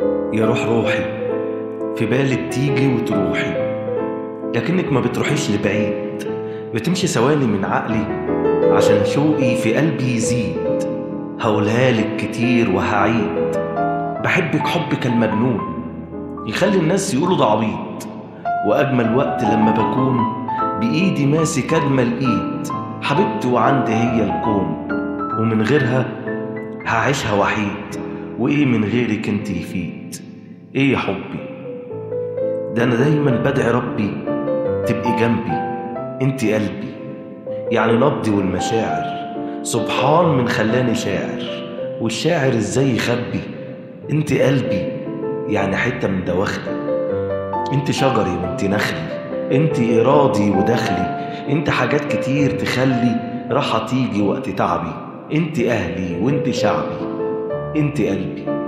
يا روح روحي في بالك تيجي وتروحي لكنك ما بتروحيش لبعيد بتمشي ثواني من عقلي عشان شوقي في قلبي يزيد هقولها لك كتير وهعيد بحبك حبك المجنون يخلي الناس يقولوا ده عبيط وأجمل وقت لما بكون بإيدي ماسك أجمل إيد حبيبتي وعندي هي الكون ومن غيرها هعيشها وحيد وإيه من غيرك انت يفيد إيه يا حبي ده أنا دايما بدعي ربي تبقي جنبي انت قلبي يعني نبضي والمشاعر سبحان من خلاني شاعر والشاعر ازاي يخبي انت قلبي يعني حتة من دواخلي انت شجري وانت نخلي انت ارادي ودخلي انت حاجات كتير تخلي راحة تيجي وقت تعبي انت اهلي وانت شعبي انت قلبي